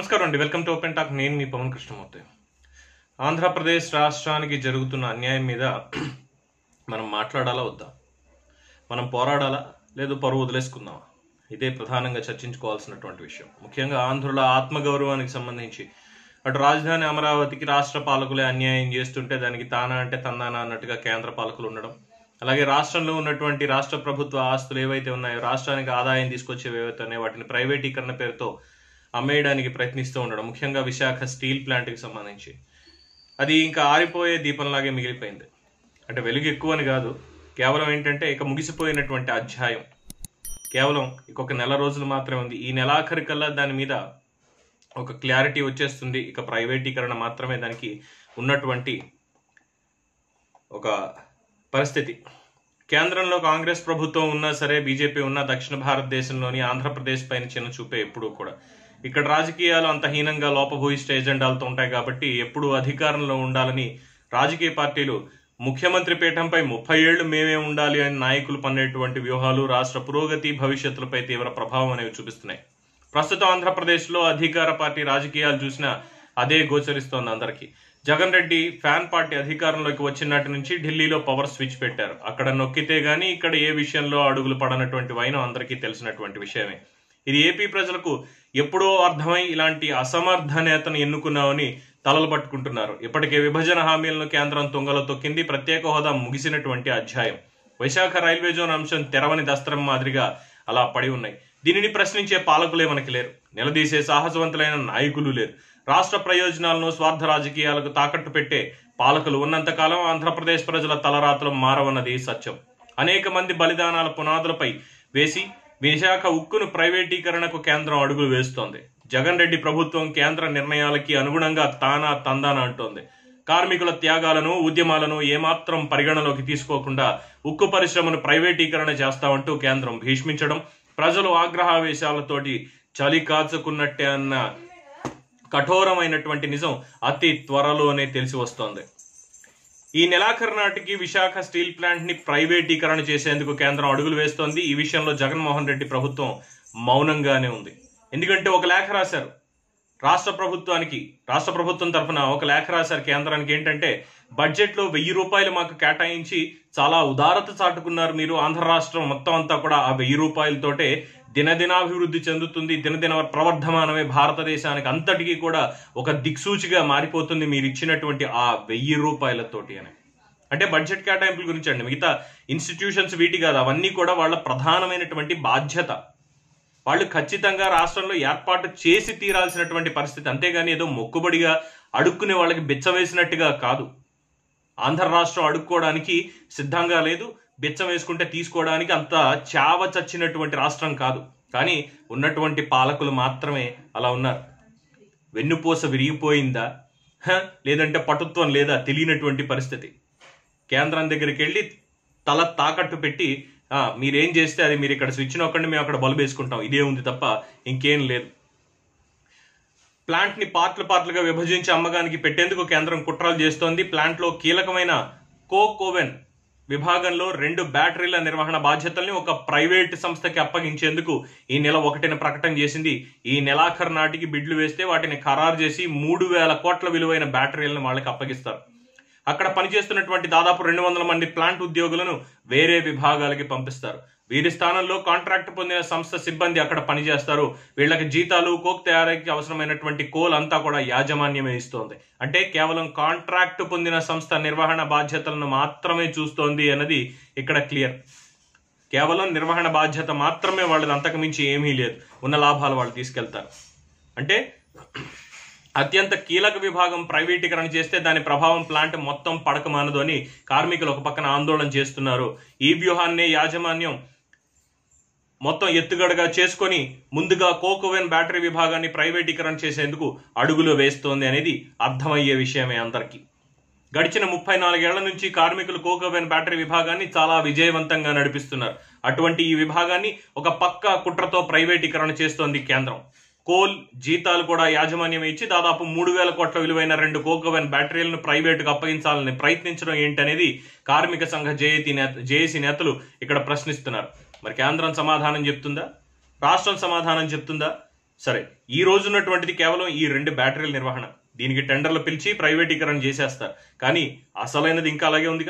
నమస్కారం అండి welcome to open talk నేను మీ పవన్ కృష్ణమూర్తి ఆంధ్రప్రదేశ్ రాష్ట్రానికి జరుగుతున్న అన్యాయం మీద మనం మాట్లాడాలా వద్దా మనం పోరాడాలా లేదు పరువు వదిలేసుకుందామా ఇదే ప్రధానంగా చర్చించుకోవాల్సినటువంటి విషయం ముఖ్యంగా ఆంధ్రుల ఆత్మగౌరవానికి సంబంధించి అటు రాజధాని అమరావతికి రాష్ట్ర పాలకులే అన్యాయం చేస్తుంటే దానికి తానా అంటే తందానా అన్నట్టుగా కేంద్ర పాలకులు ఉండడం అలాగే రాష్ట్రంలో ఉన్నటువంటి రాష్ట్ర ప్రభుత్వ ఆస్తులు ఏవైతే ఉన్నాయో రాష్ట్రానికి ఆదాయం తీసుకొచ్చేవి ఏవైతే ఉన్నాయో వాటిని ప్రైవేటీకరణ పేరుతో అమ్మేయడానికి ప్రయత్నిస్తూ ఉండడం ముఖ్యంగా విశాఖ స్టీల్ ప్లాంట్కి సంబంధించి అది ఇంకా ఆరిపోయే దీపంలాగే మిగిలిపోయింది అంటే వెలుగు ఎక్కువ అని కాదు కేవలం ఏంటంటే ఇక ముగిసిపోయినటువంటి అధ్యాయం కేవలం ఇంకొక నెల రోజులు మాత్రమే ఉంది ఈ నెలాఖరికల్లా దాని మీద ఒక క్లారిటీ వచ్చేస్తుంది ఇక ప్రైవేటీకరణ మాత్రమే దానికి ఉన్నటువంటి ఒక పరిస్థితి కేంద్రంలో కాంగ్రెస్ ప్రభుత్వం ఉన్నా సరే బీజేపీ ఉన్నా దక్షిణ భారతదేశంలోని ఆంధ్రప్రదేశ్ పైన చిన్న చూపే ఎప్పుడూ కూడా ఇక్కడ రాజకీయాలు అంత హీనంగా లోపభూయిష్ట ఎజెండాలతో ఉంటాయి కాబట్టి ఎప్పుడు అధికారంలో ఉండాలని రాజకీయ పార్టీలు ముఖ్యమంత్రి పీఠంపై ముప్పై ఏళ్లు మేమే ఉండాలి అని నాయకులు పన్నేటువంటి వ్యూహాలు రాష్ట్ర పురోగతి భవిష్యత్తులపై తీవ్ర ప్రభావం అనేవి చూపిస్తున్నాయి ప్రస్తుతం ఆంధ్రప్రదేశ్లో అధికార పార్టీ రాజకీయాలు చూసినా అదే గోచరిస్తోంది అందరికీ జగన్ రెడ్డి ఫ్యాన్ పార్టీ అధికారంలోకి వచ్చినట్టు నుంచి ఢిల్లీలో పవర్ స్విచ్ పెట్టారు అక్కడ నొక్కితే గానీ ఇక్కడ ఏ విషయంలో అడుగులు పడనటువంటి వైనం అందరికీ తెలిసినటువంటి విషయమే ఇది ఏపీ ప్రజలకు ఎప్పుడో అర్థమై ఇలాంటి అసమర్థ నేతను ఎన్నుకున్నామని తలలు పట్టుకుంటున్నారు ఇప్పటికే విభజన హామీలను కేంద్రం తుంగలో తొక్కింది ప్రత్యేక హోదా ముగిసినటువంటి అధ్యాయం వైశాఖ రైల్వే జోన్ అంశం తెరవని దస్త్రం మాదిరిగా అలా పడి ఉన్నాయి దీనిని ప్రశ్నించే పాలకులే మనకి లేరు నిలదీసే సాహసవంతులైన నాయకులు లేరు రాష్ట్ర ప్రయోజనాలను స్వార్థ రాజకీయాలకు తాకట్టు పెట్టే పాలకులు ఉన్నంతకాలం ఆంధ్రప్రదేశ్ ప్రజల తలరాతలు మారవన్నది సత్యం అనేక మంది బలిదానాల పునాదులపై వేసి విశాఖ ఉక్కును ప్రైవేటీకరణకు కేంద్రం అడుగులు వేస్తోంది జగన్ రెడ్డి ప్రభుత్వం కేంద్ర నిర్ణయాలకి అనుగుణంగా తానా తందానా అంటోంది కార్మికుల త్యాగాలను ఉద్యమాలను ఏమాత్రం పరిగణలోకి తీసుకోకుండా ఉక్కు పరిశ్రమను ప్రైవేటీకరణ చేస్తామంటూ కేంద్రం భీష్మించడం ప్రజలు ఆగ్రహావేశాలతోటి చలి కాచుకున్నట్టే అన్న కఠోరమైనటువంటి నిజం అతి త్వరలోనే తెలిసి వస్తోంది ఈ నెలాఖరు నాటికి విశాఖ స్టీల్ ప్లాంట్ ని ప్రైవేటీకరణ చేసేందుకు కేంద్రం అడుగులు వేస్తోంది ఈ విషయంలో జగన్మోహన్ రెడ్డి ప్రభుత్వం మౌనంగానే ఉంది ఎందుకంటే ఒక లేఖ రాశారు రాష్ట్ర ప్రభుత్వానికి రాష్ట్ర ప్రభుత్వం తరఫున ఒక లేఖ రాశారు కేంద్రానికి ఏంటంటే బడ్జెట్ లో వెయ్యి రూపాయలు మాకు కేటాయించి చాలా ఉదారత చాటుకున్నారు మీరు ఆంధ్ర రాష్ట్రం మొత్తం అంతా కూడా ఆ వెయ్యి రూపాయలతోటే దినదినాభివృద్ధి చెందుతుంది దినదిన ప్రవర్ధమానమే భారతదేశానికి అంతటికీ కూడా ఒక దిక్సూచిగా మారిపోతుంది మీరు ఇచ్చినటువంటి ఆ వెయ్యి రూపాయలతోటి అని అంటే బడ్జెట్ కేటాయింపుల గురించి అండి మిగతా ఇన్స్టిట్యూషన్స్ వీటి కాదు అవన్నీ కూడా వాళ్ళ ప్రధానమైనటువంటి బాధ్యత వాళ్ళు ఖచ్చితంగా రాష్ట్రంలో ఏర్పాటు చేసి తీరాల్సినటువంటి పరిస్థితి అంతేగాని ఏదో మొక్కుబడిగా అడుక్కునే వాళ్ళకి బిచ్చవేసినట్టుగా కాదు ఆంధ్ర రాష్ట్రం అడుక్కోవడానికి సిద్ధంగా లేదు బిచ్చం వేసుకుంటే తీసుకోవడానికి అంత చావ చచ్చినటువంటి రాష్ట్రం కాదు కానీ ఉన్నటువంటి పాలకులు మాత్రమే అలా ఉన్నారు వెన్నుపూస విరిగిపోయిందా హ? లేదంటే పటుత్వం లేదా తెలియనటువంటి పరిస్థితి కేంద్రం దగ్గరికి వెళ్ళి తల తాకట్టు పెట్టి "ఆ, మీరేం చేస్తే అది మీరు ఇక్కడ స్విచ్ నొక్కండి మేము అక్కడ బల్బు వేసుకుంటాం ఇదే ఉంది తప్ప ఇంకేం లేదు ప్లాంట్ ని పార్ట్లు పార్ట్లుగా విభజించి అమ్మకానికి పెట్టేందుకు కేంద్రం కుట్రలు చేస్తోంది ప్లాంట్ లో కీలకమైన కోకోవెన్ విభాగంలో రెండు బ్యాటరీల నిర్వహణ బాధ్యతల్ని ఒక ప్రైవేట్ సంస్థకి అప్పగించేందుకు ఈ నెల ఒకటిన ప్రకటన చేసింది ఈ నెలాఖరు నాటికి బిడ్లు వేస్తే వాటిని ఖరారు చేసి మూడు వేల కోట్ల విలువైన బ్యాటరీలను వాళ్ళకి అప్పగిస్తారు అక్కడ పనిచేస్తున్నటువంటి దాదాపు రెండు వందల మంది ప్లాంట్ ఉద్యోగులను వేరే విభాగాలకి పంపిస్తారు వీరి స్థానంలో కాంట్రాక్ట్ పొందిన సంస్థ సిబ్బంది అక్కడ పనిచేస్తారు వీళ్ళకి జీతాలు కోక్ తయారీకి అవసరమైనటువంటి కోల్ అంతా కూడా యాజమాన్యమే ఇస్తోంది అంటే కేవలం కాంట్రాక్ట్ పొందిన సంస్థ నిర్వహణ బాధ్యతలను మాత్రమే చూస్తోంది అన్నది ఇక్కడ క్లియర్ కేవలం నిర్వహణ బాధ్యత మాత్రమే వాళ్ళది అంతకు మించి ఏమీ లేదు ఉన్న లాభాలు వాళ్ళు తీసుకెళ్తారు అంటే అత్యంత కీలక విభాగం ప్రైవేటీకరణ చేస్తే దాని ప్రభావం ప్లాంట్ మొత్తం పడకమానదు అని కార్మికులు ఒక పక్కన ఆందోళన చేస్తున్నారు ఈ వ్యూహాన్ని యాజమాన్యం మొత్తం ఎత్తుగడగా చేసుకొని ముందుగా కోకోవెన్ బ్యాటరీ విభాగాన్ని ప్రైవేటీకరణ చేసేందుకు అడుగులు వేస్తోంది అనేది అర్థమయ్యే విషయమే అందరికీ గడిచిన ముప్పై నాలుగేళ్ల నుంచి కార్మికులు కోకోవెన్ బ్యాటరీ విభాగాన్ని చాలా విజయవంతంగా నడిపిస్తున్నారు అటువంటి ఈ విభాగాన్ని ఒక పక్క కుట్రతో ప్రైవేటీకరణ చేస్తోంది కేంద్రం కోల్ జీతాలు కూడా యాజమాన్యం ఇచ్చి దాదాపు మూడు వేల కోట్ల విలువైన రెండు కోకోవెన్ బ్యాటరీలను ప్రైవేటుకు అప్పగించాలని ప్రయత్నించడం ఏంటనేది కార్మిక సంఘ జేఏసీ నేత జేఏసీ నేతలు ఇక్కడ ప్రశ్నిస్తున్నారు మరి కేంద్రం సమాధానం చెప్తుందా రాష్ట్రం సమాధానం చెప్తుందా సరే ఈ రోజు ఉన్నటువంటిది కేవలం ఈ రెండు బ్యాటరీల నిర్వహణ దీనికి టెండర్లు పిలిచి ప్రైవేటీకరణ చేసేస్తారు కానీ అసలైనది ఇంకా అలాగే ఉందిగా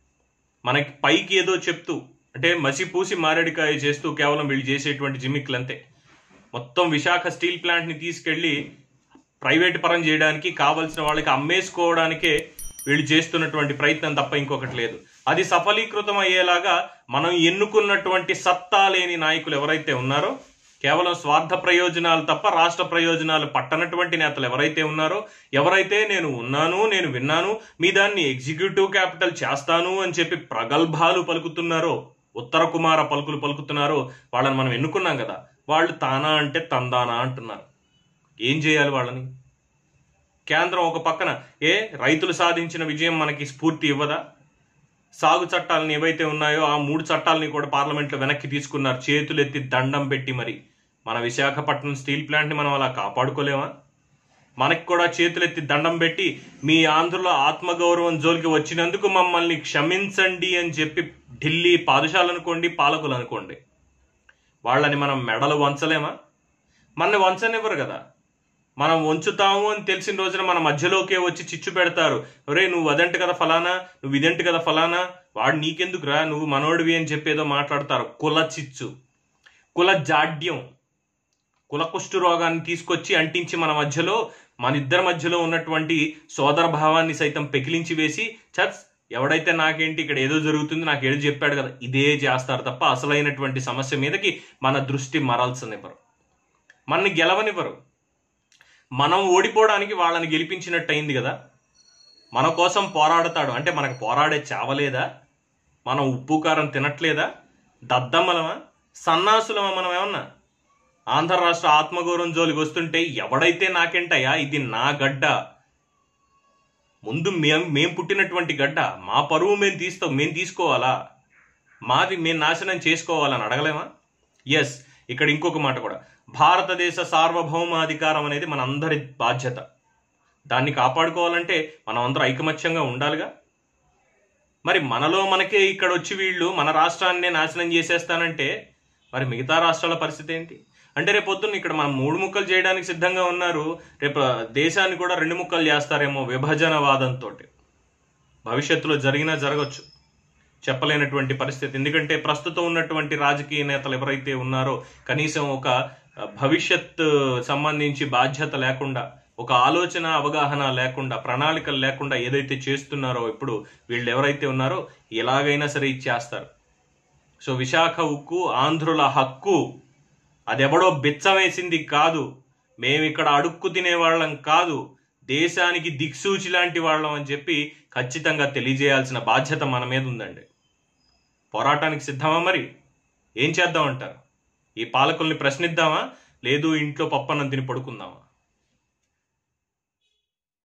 మనకి పైకి ఏదో చెప్తూ అంటే మసి పూసి మారేడికాయ చేస్తూ కేవలం వీళ్ళు చేసేటువంటి జిమ్మిక్లు అంతే మొత్తం విశాఖ స్టీల్ ప్లాంట్ ని తీసుకెళ్లి ప్రైవేట్ పరం చేయడానికి కావలసిన వాళ్ళకి అమ్మేసుకోవడానికే వీళ్ళు చేస్తున్నటువంటి ప్రయత్నం తప్ప ఇంకొకటి లేదు అది సఫలీకృతం అయ్యేలాగా మనం ఎన్నుకున్నటువంటి సత్తా లేని నాయకులు ఎవరైతే ఉన్నారో కేవలం స్వార్థ ప్రయోజనాలు తప్ప రాష్ట్ర ప్రయోజనాలు పట్టనటువంటి నేతలు ఎవరైతే ఉన్నారో ఎవరైతే నేను ఉన్నాను నేను విన్నాను మీ దాన్ని ఎగ్జిక్యూటివ్ క్యాపిటల్ చేస్తాను అని చెప్పి ప్రగల్భాలు పలుకుతున్నారో ఉత్తర కుమార పలుకులు పలుకుతున్నారో వాళ్ళని మనం ఎన్నుకున్నాం కదా వాళ్ళు తానా అంటే తందానా అంటున్నారు ఏం చేయాలి వాళ్ళని కేంద్రం ఒక పక్కన ఏ రైతులు సాధించిన విజయం మనకి స్ఫూర్తి ఇవ్వదా సాగు చట్టాలను ఏవైతే ఉన్నాయో ఆ మూడు చట్టాలని కూడా పార్లమెంట్లో వెనక్కి తీసుకున్నారు చేతులెత్తి దండం పెట్టి మరి మన విశాఖపట్నం స్టీల్ ప్లాంట్ని మనం అలా కాపాడుకోలేమా మనకి కూడా చేతులెత్తి దండం పెట్టి మీ ఆంధ్రలో ఆత్మగౌరవం జోలికి వచ్చినందుకు మమ్మల్ని క్షమించండి అని చెప్పి ఢిల్లీ పాదుషాలు అనుకోండి పాలకులు అనుకోండి వాళ్ళని మనం మెడలు వంచలేమా మన వంచనివ్వరు కదా మనం వంచుతాము అని తెలిసిన రోజున మన మధ్యలోకే వచ్చి చిచ్చు పెడతారు ఒరే నువ్వు అదంట కదా ఫలానా నువ్వు ఇదంట కదా ఫలానా వాడు నీకెందుకురా నువ్వు మనోడివి అని చెప్పి ఏదో మాట్లాడతారు కుల చిచ్చు కుల జాడ్యం కుల కుష్టు రోగాన్ని తీసుకొచ్చి అంటించి మన మధ్యలో మన ఇద్దరి మధ్యలో ఉన్నటువంటి సోదర భావాన్ని సైతం పెకిలించి వేసి చర్చ్ ఎవడైతే నాకేంటి ఇక్కడ ఏదో జరుగుతుంది నాకు ఏదో చెప్పాడు కదా ఇదే చేస్తారు తప్ప అసలైనటువంటి సమస్య మీదకి మన దృష్టి మరల్చనివ్వరు మనని గెలవనివ్వరు మనం ఓడిపోవడానికి వాళ్ళని గెలిపించినట్టు అయింది కదా మన కోసం పోరాడతాడు అంటే మనకు పోరాడే చావలేదా మనం ఉప్పు కారం తినట్లేదా దద్దమ్మలమా సన్నాసులమా మనం ఏమన్నా ఆంధ్ర రాష్ట్ర ఆత్మగౌరవం జోలికి వస్తుంటే ఎవడైతే నాకేంటయ్యా ఇది నా గడ్డ ముందు మేం మేం పుట్టినటువంటి గడ్డ మా పరువు మేము తీస్తాం మేము తీసుకోవాలా మాది మేము నాశనం చేసుకోవాలని అడగలేమా ఎస్ ఇక్కడ ఇంకొక మాట కూడా భారతదేశ సార్వభౌమాధికారం అనేది మన అందరి బాధ్యత దాన్ని కాపాడుకోవాలంటే మనం అందరూ ఐకమత్యంగా ఉండాలిగా మరి మనలో మనకే ఇక్కడ వచ్చి వీళ్ళు మన రాష్ట్రాన్నే నాశనం చేసేస్తానంటే మరి మిగతా రాష్ట్రాల పరిస్థితి ఏంటి అంటే రేపు పొద్దున్న ఇక్కడ మనం మూడు ముక్కలు చేయడానికి సిద్ధంగా ఉన్నారు రేపు దేశాన్ని కూడా రెండు ముక్కలు చేస్తారేమో విభజనవాదంతో భవిష్యత్తులో జరిగినా జరగచ్చు చెప్పలేనటువంటి పరిస్థితి ఎందుకంటే ప్రస్తుతం ఉన్నటువంటి రాజకీయ నేతలు ఎవరైతే ఉన్నారో కనీసం ఒక భవిష్యత్ సంబంధించి బాధ్యత లేకుండా ఒక ఆలోచన అవగాహన లేకుండా ప్రణాళికలు లేకుండా ఏదైతే చేస్తున్నారో ఇప్పుడు వీళ్ళు ఎవరైతే ఉన్నారో ఎలాగైనా సరే ఇచ్చేస్తారు సో విశాఖ ఉక్కు ఆంధ్రుల హక్కు అదెవడో బిచ్చమేసింది కాదు మేము ఇక్కడ అడుక్కు తినే వాళ్ళం కాదు దేశానికి దిక్సూచి లాంటి వాళ్ళం అని చెప్పి ఖచ్చితంగా తెలియజేయాల్సిన బాధ్యత మన మీద ఉందండి పోరాటానికి సిద్ధమా మరి ఏం చేద్దామంటారు ఈ పాలకుల్ని ప్రశ్నిద్దామా లేదు ఇంట్లో పప్పన్నం తిని పడుకుందామా